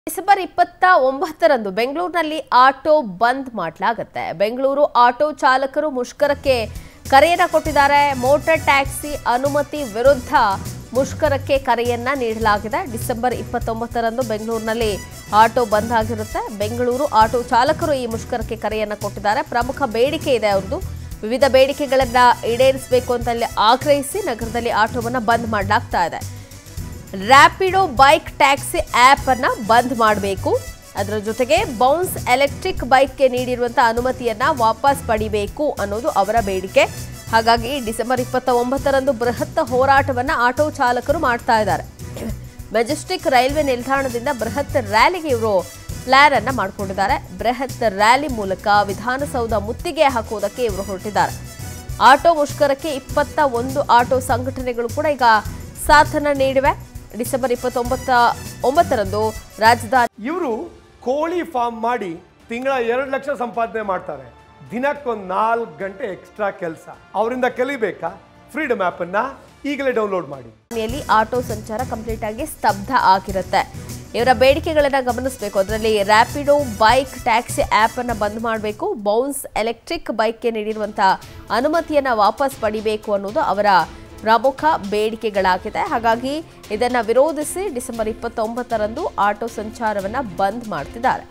December ಇಪ್ಪತ್ತ ಒಂಬತ್ತರಂದು ಬೆಂಗಳೂರಿನಲ್ಲಿ ಆಟೋ ಬಂದ್ ಮಾಡಲಾಗುತ್ತೆ ಬೆಂಗಳೂರು ಆಟೋ ಚಾಲಕರು ಮುಷ್ಕರಕ್ಕೆ ಕರೆಯನ್ನ ಕೊಟ್ಟಿದ್ದಾರೆ ಮೋಟಾರ್ ಟ್ಯಾಕ್ಸಿ ಅನುಮತಿ ವಿರುದ್ಧ ಮುಷ್ಕರಕ್ಕೆ ಕರೆಯನ್ನ ನೀಡಲಾಗಿದೆ ಡಿಸೆಂಬರ್ ಇಪ್ಪತ್ತೊಂಬತ್ತರಂದು ಬೆಂಗಳೂರಿನಲ್ಲಿ ಆಟೋ ಬಂದ್ ಆಗಿರುತ್ತೆ ಬೆಂಗಳೂರು ಆಟೋ ಚಾಲಕರು ಈ ಮುಷ್ಕರಕ್ಕೆ ಕರೆಯನ್ನ ಕೊಟ್ಟಿದ್ದಾರೆ ಪ್ರಮುಖ ಬೇಡಿಕೆ ಇದೆ ಅವ್ರದ್ದು ವಿವಿಧ ಬೇಡಿಕೆಗಳನ್ನ ಈಡೇರಿಸಬೇಕು ಅಂತ ಅಲ್ಲಿ ಆಗ್ರಹಿಸಿ ನಗರದಲ್ಲಿ ಆಟೋವನ್ನ ಬಂದ್ ಮಾಡಲಾಗ್ತಾ ಇದೆ ರ್ಯಾಪಿಡೋ ಬೈಕ್ ಟ್ಯಾಕ್ಸಿ ಆ್ಯಪ್ ಅನ್ನ ಬಂದ್ ಮಾಡಬೇಕು ಅದರ ಜೊತೆಗೆ ಬೌನ್ಸ್ ಎಲೆಕ್ಟ್ರಿಕ್ ಬೈಕ್ಗೆ ನೀಡಿರುವಂಥ ಅನುಮತಿಯನ್ನ ವಾಪಸ್ ಪಡಿಬೇಕು ಅನ್ನೋದು ಅವರ ಬೇಡಿಕೆ ಹಾಗಾಗಿ ಡಿಸೆಂಬರ್ ಇಪ್ಪತ್ತ ಒಂಬತ್ತರಂದು ಬೃಹತ್ ಹೋರಾಟವನ್ನ ಆಟೋ ಚಾಲಕರು ಮಾಡ್ತಾ ಇದ್ದಾರೆ ಮೆಜೆಸ್ಟಿಕ್ ರೈಲ್ವೆ ನಿಲ್ದಾಣದಿಂದ ಬೃಹತ್ ರ್ಯಾಲಿಗೆ ಇವರು ಪ್ಲಾನ್ ಅನ್ನ ಮಾಡಿಕೊಂಡಿದ್ದಾರೆ ಬೃಹತ್ ರ್ಯಾಲಿ ಮೂಲಕ ವಿಧಾನಸೌಧ ಮುತ್ತಿಗೆ ಹಾಕುವುದಕ್ಕೆ ಇವರು ಹೊರಟಿದ್ದಾರೆ ಆಟೋ ಮುಷ್ಕರಕ್ಕೆ ಇಪ್ಪತ್ತ ಒಂದು ಆಟೋ ಸಂಘಟನೆಗಳು ಕೂಡ ಈಗ ಸಾಥನ್ನ ನೀಡಿವೆ ಡಿಸೆಂಬರ್ ಇಪ್ಪತ್ತೊಂಬತ್ತ ಒಂಬತ್ತರಂದು ರಾಜಧಾನಿ ಇವರು ಕೋಳಿ ಫಾರ್ಮ್ ಮಾಡಿ ತಿಂಗಳ ಎರಡು ಲಕ್ಷ ಸಂಪಾದನೆ ಮಾಡ್ತಾರೆ ದಿನಕ್ಕೊಂದು ನಾಲ್ಕು ಗಂಟೆ ಎಕ್ಸ್ಟ್ರಾ ಕೆಲಸ ಅವರಿಂದ ಕಲಿಬೇಕಾ ಫ್ರೀಡಮ್ ಆ್ಯಪನ್ನು ಈಗಲೇ ಡೌನ್ಲೋಡ್ ಮಾಡಿ ಯಲ್ಲಿ ಆಟೋ ಸಂಚಾರ ಕಂಪ್ಲೀಟ್ ಆಗಿ ಸ್ತಬ್ಧ ಆಗಿರುತ್ತೆ ಇವರ ಬೇಡಿಕೆಗಳನ್ನ ಗಮನಿಸಬೇಕು ಅದರಲ್ಲಿ ರ್ಯಾಪಿಡೋ ಬೈಕ್ ಟ್ಯಾಕ್ಸಿ ಆ್ಯಪ್ ಅನ್ನ ಬಂದ್ ಮಾಡಬೇಕು ಬೌನ್ಸ್ ಎಲೆಕ್ಟ್ರಿಕ್ ಬೈಕ್ಗೆ ನೀಡಿರುವಂತಹ ಅನುಮತಿಯನ್ನ ವಾಪಸ್ ಪಡಿಬೇಕು ಅನ್ನೋದು ಅವರ ಪ್ರಮುಖ ಬೇಡಿಕೆಗಳಾಗಿದೆ ಹಾಗಾಗಿ ಇದನ್ನ ವಿರೋಧಿಸಿ ಡಿಸೆಂಬರ್ ಇಪ್ಪತ್ತೊಂಬತ್ತರಂದು ಆಟೋ ಸಂಚಾರವನ್ನ ಬಂದ್ ಮಾಡ್ತಿದ್ದಾರೆ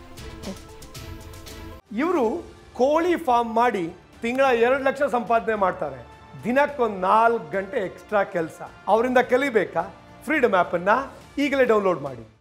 ಇವರು ಕೋಳಿ ಫಾರ್ಮ್ ಮಾಡಿ ತಿಂಗಳ ಎರಡು ಲಕ್ಷ ಸಂಪಾದನೆ ಮಾಡ್ತಾರೆ ದಿನಕ್ಕೊಂದು ನಾಲ್ಕು ಗಂಟೆ ಎಕ್ಸ್ಟ್ರಾ ಕೆಲಸ ಅವರಿಂದ ಕಲಿಬೇಕಾ ಫ್ರೀಡಮ್ ಆ್ಯಪನ್ನು ಈಗಲೇ ಡೌನ್ಲೋಡ್ ಮಾಡಿ